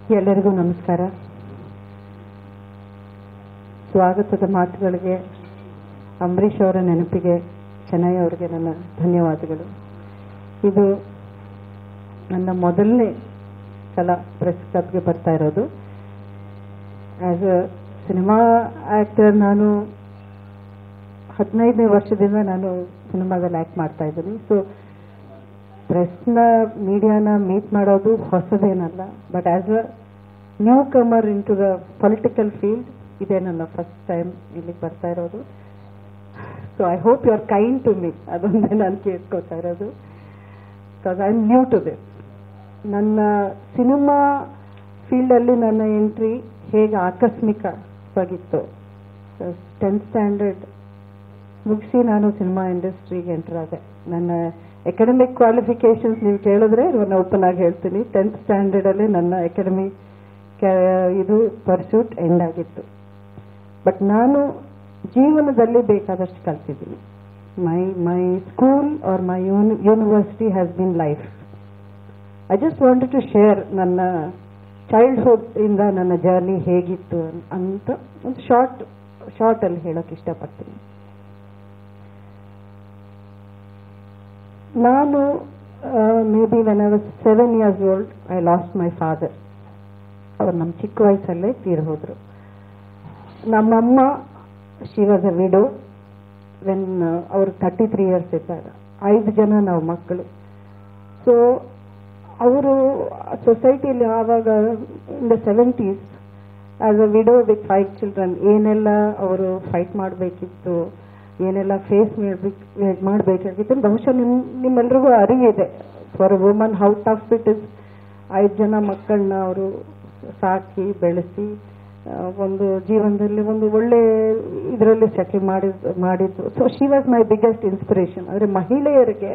ಎಲ್ಲರಿಗೂ ನಮಸ್ಕಾರ ಸ್ವಾಗತದ ಮಾತುಗಳಿಗೆ ಅಂಬರೀಷ್ ಅವರ ನೆನಪಿಗೆ ಚೆನ್ನೈ ಅವರಿಗೆ ನನ್ನ ಧನ್ಯವಾದಗಳು ಇದು ನನ್ನ ಮೊದಲನೇ ಸಲ ಪ್ರೆಸ್ ಕ್ಲಬ್ಗೆ ಬರ್ತಾ ಇರೋದು ಆಸ್ ಅ ಸಿನಿಮಾ ಆ್ಯಕ್ಟರ್ ನಾನು ಹದಿನೈದನೇ ವರ್ಷದಿಂದ ನಾನು ಸಿನಿಮಾದಲ್ಲಿ ಆ್ಯಕ್ಟ್ ಮಾಡ್ತಾ ಇದ್ದೀನಿ ಸೊ ಪ್ರೆಸ್ನ ಮೀಡಿಯಾನ ಮೀಟ್ ಮಾಡೋದು ಹೊಸದೇನಲ್ಲ but as a newcomer into the political field ಇದೇ ನನ್ನ ಫಸ್ಟ್ ಟೈಮ್ ಇಲ್ಲಿಗೆ ಬರ್ತಾ ಇರೋದು so I hope you are kind to me ಅದೊಂದೇ ನಾನು ಕೇಳ್ಕೊತಾ ಇರೋದು because I am new to this ನನ್ನ ಸಿನಿಮಾ ಫೀಲ್ಡಲ್ಲಿ ನನ್ನ ಎಂಟ್ರಿ ಹೇಗೆ ಆಕಸ್ಮಿಕವಾಗಿತ್ತು ಟೆಂತ್ ಸ್ಟ್ಯಾಂಡರ್ಡ್ ಮುಗಿಸಿ ನಾನು ಸಿನಿಮಾ ಇಂಡಸ್ಟ್ರಿಗೆ ಎಂಟರ್ ಆದೆ ನನ್ನ ಅಕಾಡೆಮಿಕ್ ಕ್ವಾಲಿಫಿಕೇಶನ್ಸ್ ನೀವು ಕೇಳಿದ್ರೆ ನಾನು ಓಪನ್ ಆಗಿ ಹೇಳ್ತೀನಿ ಟೆಂತ್ ಸ್ಟ್ಯಾಂಡರ್ಡಲ್ಲಿ ನನ್ನ ಅಕಾಡೆಮಿ ಇದು ಪರ್ಸ್ಯೂಟ್ ಎಂಡ್ ಆಗಿತ್ತು ಬಟ್ ನಾನು ಜೀವನದಲ್ಲಿ ಬೇಕಾದಷ್ಟು ಕಲ್ತಿದ್ದೀನಿ my my school or my university has been life I just wanted to share ನನ್ನ ಚೈಲ್ಡ್ಹುಡ್ ಇಂದ ನನ್ನ ಜರ್ನಿ ಹೇಗಿತ್ತು ಅಂತ ಒಂದು ಶಾರ್ಟ್ ಶಾರ್ಟ್ ಅಲ್ಲಿ ಹೇಳೋಕೆ ಇಷ್ಟಪಡ್ತೀನಿ ನಾನು maybe when I was seven years old I lost my father ಅವ್ರು ನಮ್ಮ ಚಿಕ್ಕ ವಯಸ್ಸಲ್ಲೇ ತೀರ್ ಹೋದ್ರು ನಮ್ಮಮ್ಮ she was a widow when ಅವರು ತರ್ಟಿ ತ್ರೀ ಇಯರ್ಸ್ ಇದ್ದಾಗ ಐದು ಜನ ನಾವು ಮಕ್ಕಳು ಸೊ ಅವರು ಸೊಸೈಟಿಯಲ್ಲಿ ಆವಾಗ in the seventies as a widow with five children ಏನೆಲ್ಲ ಅವರು ಫೈಟ್ ಮಾಡಬೇಕಿತ್ತು ಏನೆಲ್ಲ ಫೇಸ್ ಮಾಡ್ಬೇಕು ಮಾಡಬೇಕಾಗಿತ್ತು ಬಹುಶಃ ನಿಮ್ ನಿಮ್ಮೆಲ್ರಿಗೂ ಅರಿವಿದೆ for woman how tough it is ಐದು ಜನ ಮಕ್ಕಳನ್ನ ಅವರು ಸಾಕಿ ಬೆಳೆಸಿ ಒಂದು ಜೀವನದಲ್ಲಿ ಒಂದು ಒಳ್ಳೆ ಇದರಲ್ಲಿ ಸೆಟ್ಲ್ ಮಾಡಿದ್ ಮಾಡಿದ್ದು so she was my biggest inspiration ಅಂದರೆ ಮಹಿಳೆಯರಿಗೆ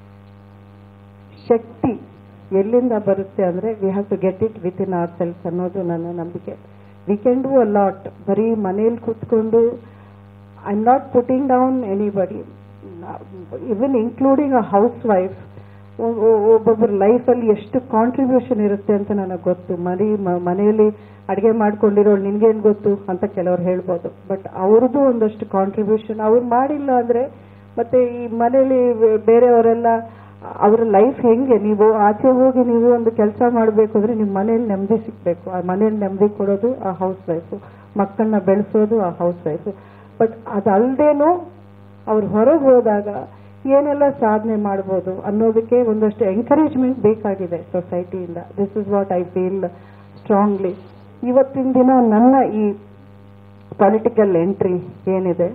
ಶಕ್ತಿ ಎಲ್ಲಿಂದ ಬರುತ್ತೆ ಅಂದರೆ we have to get it within ourself ಅನ್ನೋದು ನನ್ನ ನಂಬಿಕೆ we can do a lot ಬರೀ ಮನೇಲಿ ಕೂತ್ಕೊಂಡು I am not putting down anybody even including a housewife ಒಬ್ಬೊಬ್ಬರ ಲೈಫಲ್ಲಿ ಎಷ್ಟು ಕಾಂಟ್ರಿಬ್ಯೂಷನ್ ಇರುತ್ತೆ ಅಂತ ನನಗೆ ಗೊತ್ತು ಮರಿ ಮನೆಯಲ್ಲಿ ಅಡುಗೆ ಮಾಡ್ಕೊಂಡಿರೋಳು ನಿನ್ಗೇನು ಗೊತ್ತು ಅಂತ ಕೆಲವ್ರು ಹೇಳ್ಬೋದು ಬಟ್ ಅವ್ರದ್ದು ಒಂದಷ್ಟು ಕಾಂಟ್ರಿಬ್ಯೂಷನ್ ಅವ್ರು ಮಾಡಿಲ್ಲ ಅಂದರೆ ಮತ್ತೆ ಈ ಮನೇಲಿ ಬೇರೆಯವರೆಲ್ಲ ಅವರ ಲೈಫ್ ಹೆಂಗೆ ನೀವು ಆಚೆ ಹೋಗಿ ನೀವು ಒಂದು ಕೆಲಸ ಮಾಡಬೇಕು ಅಂದರೆ ನಿಮ್ಮ ಮನೇಲಿ ನೆಮ್ಮದಿ ಸಿಗಬೇಕು ಆ ಮನೇಲಿ ನೆಮ್ಮದಿ ಕೊಡೋದು ಆ ಹೌಸ್ ವೈಫು ಮಕ್ಕಳನ್ನ ಬೆಳೆಸೋದು ಆ ಹೌಸ್ ವೈಫು ಬಟ್ ಅದಲ್ಲದೇನೂ ಅವ್ರು ಹೊರಗೆ ಹೋದಾಗ ಏನೆಲ್ಲ ಸಾಧನೆ ಮಾಡ್ಬೋದು ಅನ್ನೋದಕ್ಕೆ ಒಂದಷ್ಟು ಎಂಕರೇಜ್ಮೆಂಟ್ ಬೇಕಾಗಿದೆ ಸೊಸೈಟಿಯಿಂದ this is what I feel strongly ಇವತ್ತಿನ ದಿನ ನನ್ನ ಈ ಪೊಲಿಟಿಕಲ್ ಎಂಟ್ರಿ ಏನಿದೆ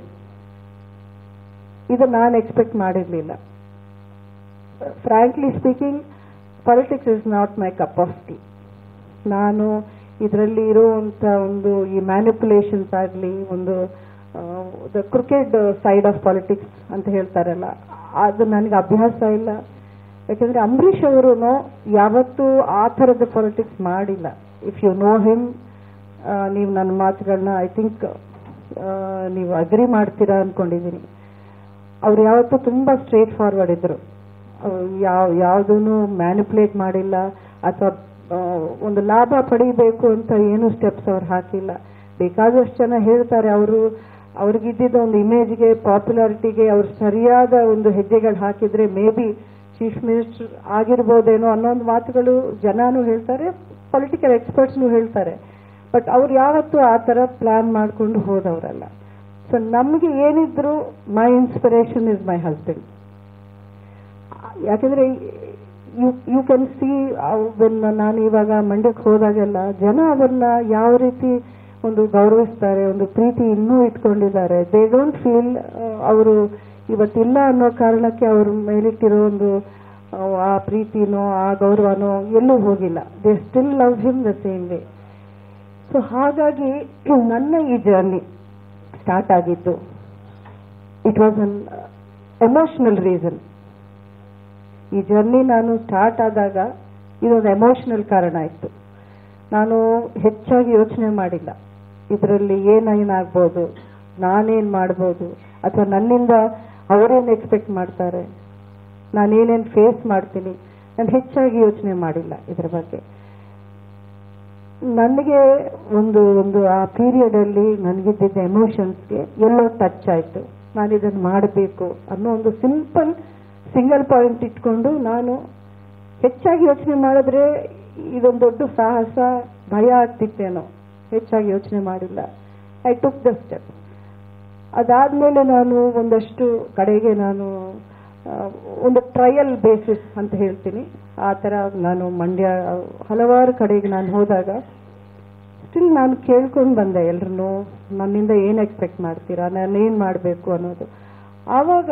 ಇದು ನಾನು ಎಕ್ಸ್ಪೆಕ್ಟ್ ಮಾಡಿರಲಿಲ್ಲ frankly speaking politics is not my cup of tea ನಾನು ಇದರಲ್ಲಿ ಇರುವಂಥ ಒಂದು ಈ ಮ್ಯಾನಿಪುಲೇಷನ್ಸ್ ಆಗಲಿ ಒಂದು the cricket side of politics ಅಂತ ಹೇಳ್ತಾರಲ್ಲ ಅದು ನನಗೆ ಅಭ್ಯಾಸ ಇಲ್ಲ ಯಾಕೆಂದರೆ ಅಂಬರೀಷ್ ಅವರು ಯಾವತ್ತೂ ಆ ಥರದ ಪಾಲಿಟಿಕ್ಸ್ ಮಾಡಿಲ್ಲ ಇಫ್ ಯು ನೋ ಹಿಮ್ ನೀವು ನನ್ನ ಮಾತುಗಳನ್ನ ಐ ಥಿಂಕ್ ನೀವು ಅಗ್ರಿ ಮಾಡ್ತೀರಾ ಅಂದ್ಕೊಂಡಿದ್ದೀನಿ ಅವ್ರು ಯಾವತ್ತೂ ತುಂಬ ಸ್ಟ್ರೇಟ್ ಫಾರ್ವರ್ಡ್ ಇದ್ರು ಯಾವ ಯಾವುದೂ ಮ್ಯಾನಿಪುಲೇಟ್ ಮಾಡಿಲ್ಲ ಅಥವಾ ಒಂದು ಲಾಭ ಪಡಿಬೇಕು ಅಂತ ಏನು ಸ್ಟೆಪ್ಸ್ ಅವ್ರು ಹಾಕಿಲ್ಲ ಬೇಕಾದಷ್ಟು ಜನ ಹೇಳ್ತಾರೆ ಅವರು ಅವ್ರಿಗಿದ್ದಿದ್ದ ಒಂದು ಇಮೇಜ್ಗೆ ಪಾಪ್ಯುಲಾರಿಟಿಗೆ ಅವ್ರು ಸರಿಯಾದ ಒಂದು ಹೆಜ್ಜೆಗಳು ಹಾಕಿದ್ರೆ ಮೇ ಬಿ ಚೀಫ್ ಮಿನಿಸ್ಟರ್ ಆಗಿರ್ಬೋದೇನೋ ಅನ್ನೋ ಒಂದು ಮಾತುಗಳು ಜನನೂ ಹೇಳ್ತಾರೆ ಪೊಲಿಟಿಕಲ್ ಎಕ್ಸ್ಪರ್ಟ್ಸ್ನು ಹೇಳ್ತಾರೆ ಬಟ್ ಅವ್ರು ಯಾವತ್ತೂ ಆ ಥರ ಪ್ಲಾನ್ ಮಾಡಿಕೊಂಡು ಹೋದವರಲ್ಲ ಸೊ ನಮಗೆ ಏನಿದ್ರು my inspiration is my husband ಯಾಕೆಂದ್ರೆ you you can see when ನಾನು ಇವಾಗ ಮಂಡ್ಯಕ್ಕೆ ಹೋದಾಗೆಲ್ಲ ಜನ ಅವ್ರನ್ನ ಯಾವ ರೀತಿ ಒಂದು ಗೌರವಿಸ್ತಾರೆ ಒಂದು ಪ್ರೀತಿ ಇನ್ನೂ ಇಟ್ಕೊಂಡಿದ್ದಾರೆ ದೇ ಡೋಂಟ್ ಫೀಲ್ ಅವರು ಇವತ್ತಿಲ್ಲ ಅನ್ನೋ ಕಾರಣಕ್ಕೆ ಅವ್ರ ಮೇಲಿಟ್ಟಿರೋ ಒಂದು ಆ ಪ್ರೀತಿನೋ ಆ ಗೌರವನೋ ಎಲ್ಲೂ ಹೋಗಿಲ್ಲ they still love him the same way so ಹಾಗಾಗಿ ನನ್ನ ಈ ಜರ್ನಿ ಸ್ಟಾರ್ಟ್ ಆಗಿದ್ದು it was an emotional reason ಈ ಜರ್ನಿ ನಾನು ಸ್ಟಾರ್ಟ್ ಆದಾಗ ಇದೊಂದು ಎಮೋಷನಲ್ ಕಾರಣ ಇತ್ತು ನಾನು ಹೆಚ್ಚಾಗಿ ಯೋಚನೆ ಮಾಡಿಲ್ಲ ಇದರಲ್ಲಿ ಏನೇನಾಗ್ಬೋದು ನಾನೇನು ಮಾಡ್ಬೋದು ಅಥವಾ ನನ್ನಿಂದ ಅವರೇನು ಎಕ್ಸ್ಪೆಕ್ಟ್ ಮಾಡ್ತಾರೆ ನಾನೇನೇನು ಫೇಸ್ ಮಾಡ್ತೀನಿ ನಾನು ಹೆಚ್ಚಾಗಿ ಯೋಚನೆ ಮಾಡಿಲ್ಲ ಇದ್ರ ಬಗ್ಗೆ ನನಗೆ ಒಂದು ಒಂದು ಆ ಪೀರಿಯಡ್ ಅಲ್ಲಿ ನನಗಿದ್ದಿದ್ದ ಎಮೋಷನ್ಸ್ಗೆ ಎಲ್ಲೋ ಟಚ್ ಆಯ್ತು ನಾನು ಇದನ್ನು ಮಾಡಬೇಕು ಅನ್ನೋ ಒಂದು ಸಿಂಪಲ್ ಸಿಂಗಲ್ ಪಾಯಿಂಟ್ ಇಟ್ಕೊಂಡು ನಾನು ಹೆಚ್ಚಾಗಿ ಯೋಚನೆ ಮಾಡಿದ್ರೆ ಇದೊಂದು ದೊಡ್ಡ ಸಾಹಸ ಭಯ ಆಗ್ತಿತ್ತೇನೋ ಹೆಚ್ಚಾಗಿ ಯೋಚನೆ ಮಾಡಿಲ್ಲ ಐ ಟುಕ್ ದ ಸ್ಟೆಪ್ ಅದಾದ್ಮೇಲೆ ನಾನು ಒಂದಷ್ಟು ಕಡೆಗೆ ನಾನು ಆ, ಒಂದು ಟ್ರಯಲ್ ಬೇಸಿಸ್ ಅಂತ ಹೇಳ್ತೀನಿ ಆ ಥರ ನಾನು ಮಂಡ್ಯ ಹಲವಾರು ಕಡೆಗೆ ನಾನು ಹೋದಾಗ ಸ್ಟಿಲ್ ನಾನು ಕೇಳ್ಕೊಂಡು ಬಂದೆ ಎಲ್ರೂ ನನ್ನಿಂದ ಏನು ಎಕ್ಸ್ಪೆಕ್ಟ್ ಮಾಡ್ತೀರಾ ನಾನು ಏನು ಮಾಡಬೇಕು ಅನ್ನೋದು ಆವಾಗ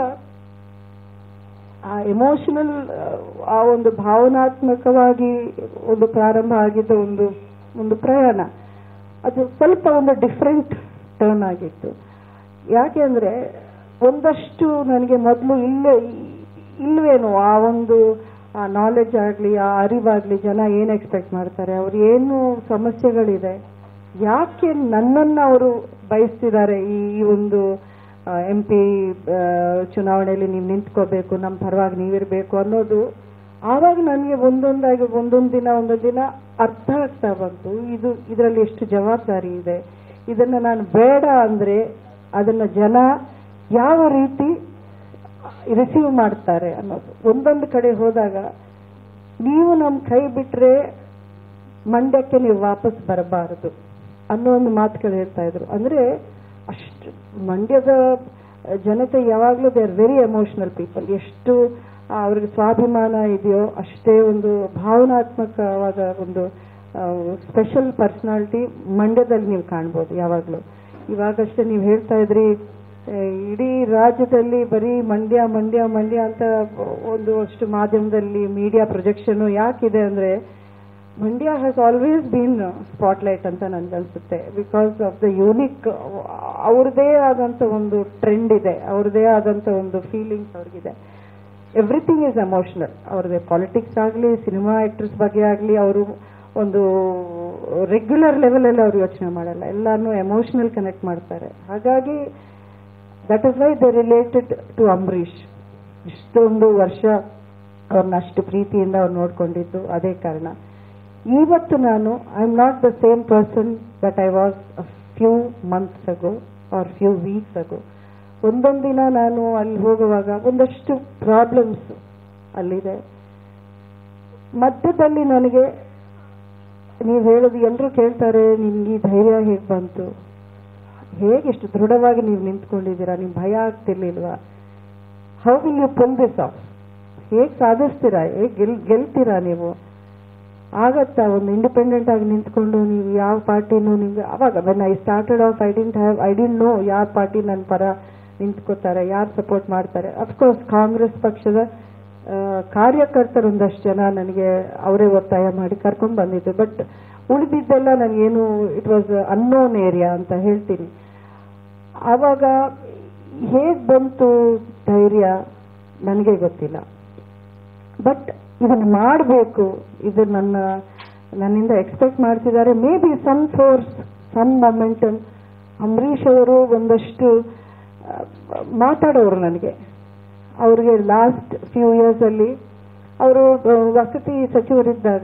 ಆ ಎಮೋಷನಲ್ ಆ ಒಂದು ಭಾವನಾತ್ಮಕವಾಗಿ ಒಂದು ಪ್ರಾರಂಭ ಆಗಿದ್ದ ಒಂದು ಒಂದು ಪ್ರಯಾಣ ಅದು ಸ್ವಲ್ಪ ಒಂದು ಡಿಫ್ರೆಂಟ್ ಟರ್ನ್ ಆಗಿತ್ತು ಯಾಕೆ ಅಂದ್ರೆ ಒಂದಷ್ಟು ನನಗೆ ಮೊದಲು ಇಲ್ಲೇ ಇಲ್ವೇನೋ ಆ ಒಂದು ಆ ನಾಲೆಜ್ ಆಗಲಿ ಆ ಅರಿವಾಗಲಿ ಜನ ಏನು ಎಕ್ಸ್ಪೆಕ್ಟ್ ಮಾಡ್ತಾರೆ ಅವ್ರು ಏನು ಸಮಸ್ಯೆಗಳಿದೆ ಯಾಕೆ ನನ್ನನ್ನು ಅವರು ಬಯಸ್ತಿದ್ದಾರೆ ಈ ಈ ಒಂದು ಎಂ ಪಿ ಚುನಾವಣೆಯಲ್ಲಿ ನೀವು ನಿಂತ್ಕೋಬೇಕು ನಮ್ಮ ಪರವಾಗಿ ನೀವಿರಬೇಕು ಅನ್ನೋದು ಆವಾಗ ನನಗೆ ಒಂದೊಂದಾಗಿ ಒಂದೊಂದು ದಿನ ಒಂದೊಂದು ದಿನ ಅರ್ಥ ಆಗ್ತಾ ಬಂತು ಇದು ಇದರಲ್ಲಿ ಎಷ್ಟು ಜವಾಬ್ದಾರಿ ಇದೆ ಇದನ್ನ ನಾನು ಬೇಡ ಅಂದ್ರೆ ಅದನ್ನ ಜನ ಯಾವ ರೀತಿ ರಿಸೀವ್ ಮಾಡ್ತಾರೆ ಅನ್ನೋದು ಒಂದೊಂದು ಕಡೆ ಹೋದಾಗ ನೀವು ನಮ್ಮ ಕೈ ಬಿಟ್ರೆ ಮಂಡ್ಯಕ್ಕೆ ನೀವು ವಾಪಸ್ ಬರಬಾರದು ಅನ್ನೋ ಒಂದು ಮಾತುಗಳು ಹೇಳ್ತಾ ಇದ್ರು ಅಂದ್ರೆ ಅಷ್ಟು ಮಂಡ್ಯದ ಜನತೆ ಯಾವಾಗಲೂ they are very emotional people ಎಷ್ಟು ಆ, ಅವ್ರಿಗೆ ಸ್ವಾಭಿಮಾನ ಇದೆಯೋ ಅಷ್ಟೇ ಒಂದು ಭಾವನಾತ್ಮಕವಾದ ಒಂದು ಸ್ಪೆಷಲ್ ಪರ್ಸನಾಲಿಟಿ ಮಂಡ್ಯದಲ್ಲಿ ನೀವು ಕಾಣ್ಬೋದು ಯಾವಾಗಲೂ ಇವಾಗಷ್ಟೇ ನೀವು ಹೇಳ್ತಾ ಇದ್ರಿ ಆ, ಇಡೀ ರಾಜ್ಯದಲ್ಲಿ ಬರೀ ಮಂಡ್ಯ ಮಂಡ್ಯ ಮಂಡ್ಯ ಅಂತ ಒಂದು ಅಷ್ಟು ಮಾಧ್ಯಮದಲ್ಲಿ ಮೀಡಿಯಾ ಪ್ರೊಜೆಕ್ಷನ್ ಯಾಕಿದೆ ಅಂದ್ರೆ Mandya has always been spotlight ಅಂತ ನನ್ಗನ್ಸುತ್ತೆ ಬಿಕಾಸ್ ಆಫ್ ದ ಯೂನಿಕ್ ಅವ್ರದೇ ಆದಂತ ಒಂದು ಟ್ರೆಂಡ್ ಇದೆ ಅವ್ರದೇ ಆದಂತ ಒಂದು ಫೀಲಿಂಗ್ಸ್ ಅವ್ರಿಗಿದೆ ಎವ್ರಿಥಿಂಗ್ ಈಸ್ ಎಮೋಷನಲ್ ಅವ್ರದ್ದೇ ಪಾಲಿಟಿಕ್ಸ್ ಆಗಲಿ ಸಿನಿಮಾ ಆಕ್ಟರ್ಸ್ ಬಗ್ಗೆ ಆಗಲಿ ಅವರು ಒಂದು ರೆಗ್ಯುಲರ್ ಲೆವೆಲಲ್ಲಿ ಅವ್ರು ಯೋಚನೆ ಮಾಡಲ್ಲ ಎಲ್ಲಾನು ಎಮೋಷನಲ್ ಕನೆಕ್ಟ್ ಮಾಡ್ತಾರೆ ಹಾಗಾಗಿ that is why the related to Ambareesh ಇಷ್ಟೊಂದು ವರ್ಷ ಅವ್ರನ್ನ ಅಷ್ಟು ಪ್ರೀತಿಯಿಂದ ಅವ್ರು ನೋಡ್ಕೊಂಡಿದ್ದು ಅದೇ ಕಾರಣ ಇವತ್ತು ನಾನು I am not the same person that I was a few months ago or few weeks ago ಒಂದೊಂದು ದಿನ ನಾನು ಅಲ್ಲಿ ಹೋಗುವಾಗ ಒಂದಷ್ಟು ಪ್ರಾಬ್ಲಮ್ಸ್ ಅಲ್ಲಿದೆ ಮಧ್ಯದಲ್ಲಿ ನನಗೆ ನೀವು ಹೇಳೋದು ಎಲ್ಲರೂ ಕೇಳ್ತಾರೆ ನಿಮ್ಗೆ ಈ ಧೈರ್ಯ ಹೇಗೆ ಬಂತು ಹೇಗೆ ಇಷ್ಟು ದೃಢವಾಗಿ ನೀವು ನಿಂತ್ಕೊಂಡಿದ್ದೀರಾ ನಿಮ್ಗೆ ಭಯ ಆಗ್ತಿರ್ಲಿಲ್ವಾ how will you pull this off ಹೇಗೆ ಸಾಧಿಸ್ತೀರಾ ಹೇಗೆ ಗೆಲ್ ಗೆಲ್ತೀರಾ ನೀವು ಆಗತ್ತಾ ಒಂದು ಇಂಡಿಪೆಂಡೆಂಟ್ ಆಗಿ ನಿಂತ್ಕೊಂಡು ನೀವು ಯಾವ ಪಾರ್ಟಿನೂ ನಿಮ್ಗೆ ಅವಾಗ when I started off I didn't have I didn't know ಯಾವ ಪಾರ್ಟಿ ನನ್ನ ಪರ ನಿಂತ್ಕೋತಾರೆ ಯಾರು ಸಪೋರ್ಟ್ ಮಾಡ್ತಾರೆ ಅಫ್ಕೋರ್ಸ್ ಕಾಂಗ್ರೆಸ್ ಪಕ್ಷದ ಆ, ಕಾರ್ಯಕರ್ತರು ಒಂದಷ್ಟು ಜನ ನನಗೆ ಅವರೇ ಒತ್ತಾಯ ಮಾಡಿ ಕರ್ಕೊಂಡು ಬಂದಿದ್ದು ಬಟ್ ಉಳಿದಿದ್ದೆಲ್ಲ ನನಗೇನು ಇಟ್ ವಾಸ್ ಅನ್ನೋನ್ ಏರಿಯಾ ಅಂತ ಹೇಳ್ತೀನಿ ಆವಾಗ ಹೇಗೆ ಬಂತು ಧೈರ್ಯ ನನಗೆ ಗೊತ್ತಿಲ್ಲ ಬಟ್ ಇದನ್ನು ಮಾಡಬೇಕು ಇದು ನನ್ನ ನನ್ನಿಂದ ಎಕ್ಸ್ಪೆಕ್ಟ್ ಮಾಡ್ತಿದ್ದಾರೆ maybe some force some momentum Ambareesh ಅವರು ಒಂದಷ್ಟು ಆ, ಮಾತಾಡೋರು ನನಗೆ ಅವ್ರಿಗೆ ಲಾಸ್ಟ್ ಫ್ಯೂ ಇಯರ್ಸ್ ಅಲ್ಲಿ ಅವರು ವಸತಿ ಸಚಿವರಿದ್ದಾಗ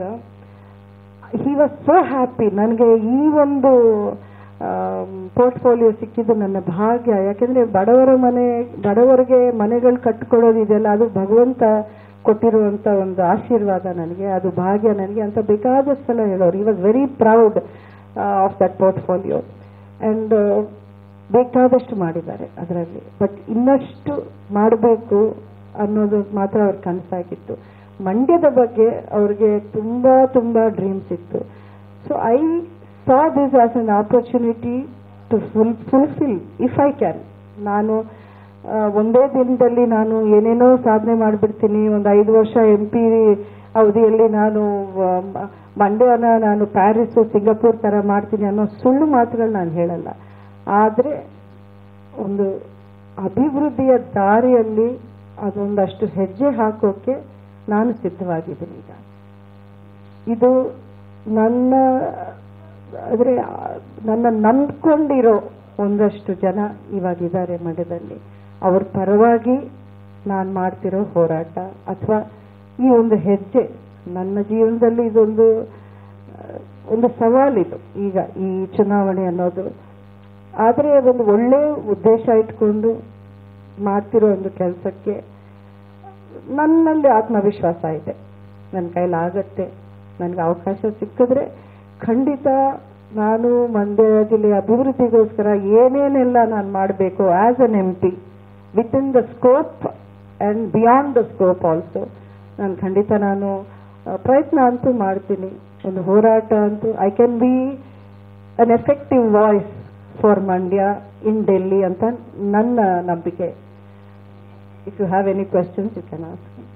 ಹಿ ವಾಸ್ ಸೋ ಹ್ಯಾಪಿ ನನಗೆ ಈ ಒಂದು ಪೋರ್ಟ್ಫೋಲಿಯೋ ಸಿಕ್ಕಿದ್ದು ನನ್ನ ಭಾಗ್ಯ ಯಾಕೆಂದ್ರೆ ಬಡವರ ಮನೆ ಬಡವರಿಗೆ ಮನೆಗಳು ಕಟ್ಕೊಳ್ಳೋದು ಇದೆಲ್ಲ ಅದು ಭಗವಂತ ಕೊಟ್ಟಿರುವಂತ ಒಂದು ಆಶೀರ್ವಾದ ನನಗೆ ಅದು ಭಾಗ್ಯ ನನಗೆ ಅಂತ ಬೇಕಾದಷ್ಟು ಸಲ ಹೇಳೋರು he was very proud of that portfolio and ಬೇಕಾದಷ್ಟು ಮಾಡಿದ್ದಾರೆ ಅದರಲ್ಲಿ ಬಟ್ ಇನ್ನಷ್ಟು ಮಾಡಬೇಕು ಅನ್ನೋದು ಮಾತ್ರ ಅವ್ರ ಕನಸಾಗಿತ್ತು ಮಂಡ್ಯದ ಬಗ್ಗೆ ಅವ್ರಿಗೆ ತುಂಬಾ ತುಂಬಾ ಡ್ರೀಮ್ಸ್ ಇತ್ತು so I saw this as an opportunity to full fulfil if I can ನಾನು ಆ, ಒಂದೇ ದಿನದಲ್ಲಿ ನಾನು ಏನೇನೋ ಸಾಧನೆ ಮಾಡಿಬಿಡ್ತೀನಿ ಒಂದು ಐದು ವರ್ಷ ಎಂ ಪಿ ಅವಧಿಯಲ್ಲಿ ನಾನು ಆ, ಮ- ಮಂಡ್ಯನ ನಾನು ಪ್ಯಾರಿಸ್ ಸಿಂಗಪೂರ್ ತರ ಮಾಡ್ತೀನಿ ಅನ್ನೋ ಸುಳ್ಳು ಮಾತುಗಳು ನಾನು ಹೇಳಲ್ಲ ಆದರೆ ಒಂದು ಅಭಿವೃದ್ಧಿಯ ದಾರಿಯಲ್ಲಿ ಅದೊಂದಷ್ಟು ಹೆಜ್ಜೆ ಹಾಕೋಕೆ ನಾನು ಸಿದ್ಧವಾಗಿದ್ದೀನಿ ಈಗ ಇದು ನನ್ನ ಅಂದ್ರೆ ಆ, ನನ್ನ ನಂಬ್ಕೊಂಡಿರೋ ಒಂದಷ್ಟು ಜನ ಇವಾಗಿದ್ದಾರೆ ಮಂಡ್ಯದಲ್ಲಿ ಅವ್ರ ಪರವಾಗಿ ನಾನು ಮಾಡ್ತಿರೋ ಹೋರಾಟ ಅಥವಾ ಈ ಒಂದು ಹೆಜ್ಜೆ ನನ್ನ ಜೀವನದಲ್ಲಿ ಇದೊಂದು ಆ, ಒಂದು ಸವಾಲಿದು ಈಗ ಈ ಚುನಾವಣೆ ಅನ್ನೋದು ಆದರೆ ಒಂದು ಒಳ್ಳೆ ಉದ್ದೇಶ ಇಟ್ಕೊಂಡು ಮಾಡ್ತಿರೋ ಒಂದು ಕೆಲಸಕ್ಕೆ ನನ್ನಲ್ಲಿ ಆತ್ಮವಿಶ್ವಾಸ ಇದೆ ನನ್ನ ಕೈಲಾಗತ್ತೆ ನನಗೆ ಅವಕಾಶ ಸಿಕ್ಕಿದ್ರೆ ಖಂಡಿತ ನಾನು ಮಂಡ್ಯ ಜಿಲ್ಲೆಯ ಅಭಿವೃದ್ಧಿಗೋಸ್ಕರ ಏನೇನೆಲ್ಲ ನಾನು ಮಾಡಬೇಕು as an M P within the scope and beyond the scope also ನಾನು ಖಂಡಿತ ನಾನು ಆ, ಪ್ರಯತ್ನ ಅಂತೂ ಮಾಡ್ತೀನಿ ಒಂದು ಹೋರಾಟ ಅಂತೂ I can be an effective voice for Mandya in Delhi ಅಂತ ನನ್ನ ನಂಬಿಕೆ if you have any questions you can ask